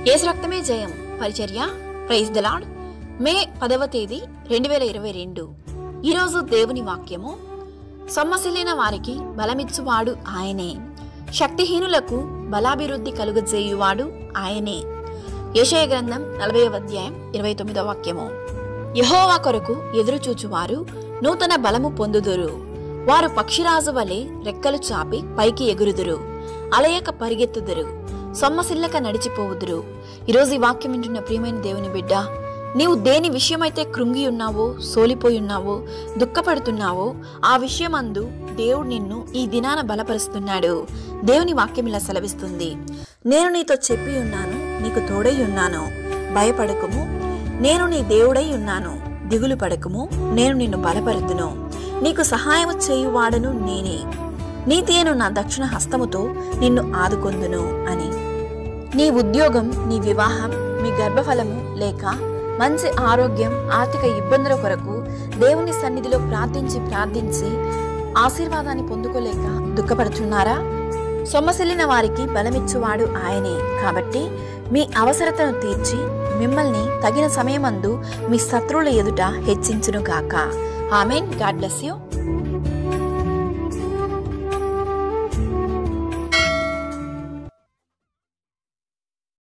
ఏసు రక్తమే జయం పరిచర్య ప్రైజ్ ద లార్డ్ మే పదవ తేదీ రెండు వేల ఇరవై రెండు ఈరోజు దేవుని వాక్యము సొమ్మసిల్లిన వారికి బలమిచ్చువాడు ఆయనే శక్తిహీనులకు బలాభివృద్ధి కలుగజేయువాడు ఆయనే యెషయ గ్రంథం నలభై అధ్యాయం ఇరవై తొమ్మిదవ వాక్యము యహోవా కొరకు ఎదురుచూచువారు నూతన బలము పొందుదురు వారు పక్షిరాజు వలె రెక్కలు చాపి పైకి ఎగురుదురు అలయక పరిగెత్తుదురు సొమ్మసిల్లక నడిచిపోవుదురు ఈరోజు ఈ వాక్యం వింటున్న ప్రియమైన దేవుని బిడ్డ నీవు దేని విషయమైతే కృంగి ఉన్నావో సోలిపోయి ఉన్నావో దుఃఖపడుతున్నావో ఆ విషయమందు దేవుడు నిన్ను ఈ దినాన బలపరుస్తున్నాడు దేవుని వాక్యం ఇలా సెలవిస్తుంది నేను నీతో చెప్పి ఉన్నాను నీకు తోడై ఉన్నాను భయపడకుము నేను నీ దేవుడై ఉన్నాను దిగులు పడకుము నేను నిన్ను బలపరుతును నీకు సహాయము చేయువాడను నేనే నీతి అను నా దక్షిణ హస్తముతో నిన్ను ఆదుకొందును అని నీ ఉద్యోగం నీ వివాహం మీ గర్భఫలము లేక మంచి ఆరోగ్యం ఆర్థిక ఇబ్బందుల కొరకు దేవుని సన్నిధిలో ప్రార్థించి ప్రార్థించి ఆశీర్వాదాన్ని పొందుకోలేక దుఃఖపడుతున్నారా సొమ్మసిల్లిన వారికి బలమిచ్చువాడు ఆయనే కాబట్టి మీ అవసరతను తీర్చి మిమ్మల్ని తగిన సమయమందు మీ శత్రువుల ఎదుట హెచ్చించును గాక ఆమెన్ గాడ్ బ్లెస్ యూ